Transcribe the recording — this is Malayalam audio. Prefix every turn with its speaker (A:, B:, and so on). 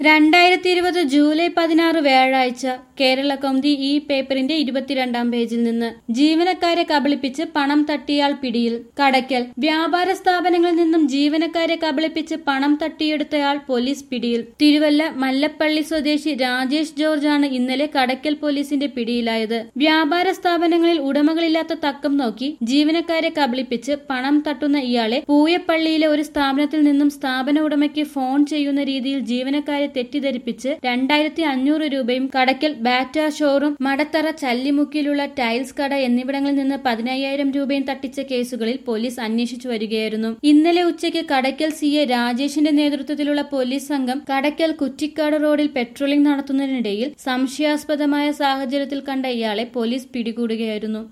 A: രണ്ടായിരത്തി ഇരുപത് ജൂലൈ പതിനാറ് വ്യാഴാഴ്ച കേരള കൗമുദി ഈ പേപ്പറിന്റെ ഇരുപത്തിരണ്ടാം പേജിൽ നിന്ന് ജീവനക്കാരെ കബളിപ്പിച്ച് പണം തട്ടിയാൾ പിടിയിൽ കടയ്ക്കൽ വ്യാപാര സ്ഥാപനങ്ങളിൽ നിന്നും ജീവനക്കാരെ കബളിപ്പിച്ച് പണം തട്ടിയെടുത്തയാൾ പോലീസ് പിടിയിൽ തിരുവല്ല മല്ലപ്പള്ളി സ്വദേശി രാജേഷ് ജോർജ് ആണ് ഇന്നലെ കടയ്ക്കൽ പോലീസിന്റെ പിടിയിലായത് വ്യാപാര സ്ഥാപനങ്ങളിൽ ഉടമകളില്ലാത്ത തക്കം നോക്കി ജീവനക്കാരെ കബളിപ്പിച്ച് പണം തട്ടുന്ന ഇയാളെ പൂയപ്പള്ളിയിലെ ഒരു സ്ഥാപനത്തിൽ നിന്നും സ്ഥാപന ഉടമയ്ക്ക് ഫോൺ ചെയ്യുന്ന രീതിയിൽ ജീവനക്കാരെ തെറ്റിദ്ധരിപ്പിച്ച് രണ്ടായിരത്തി അഞ്ഞൂറ് രൂപയും കടയ്ക്കൽ ബാറ്റ ഷോറൂം മടത്തറ ചല്ലിമുക്കിലുള്ള ടൈൽസ് കട എന്നിവിടങ്ങളിൽ നിന്ന് പതിനയ്യായിരം രൂപയും തട്ടിച്ച കേസുകളിൽ പോലീസ് അന്വേഷിച്ചു വരികയായിരുന്നു ഇന്നലെ ഉച്ചയ്ക്ക് കടയ്ക്കൽ സി എ രാജേഷിന്റെ നേതൃത്വത്തിലുള്ള പോലീസ് സംഘം കടയ്ക്കൽ കുറ്റിക്കാട് റോഡിൽ പെട്രോളിംഗ് നടത്തുന്നതിനിടയിൽ സംശയാസ്പദമായ സാഹചര്യത്തിൽ കണ്ട ഇയാളെ പോലീസ് പിടികൂടുകയായിരുന്നു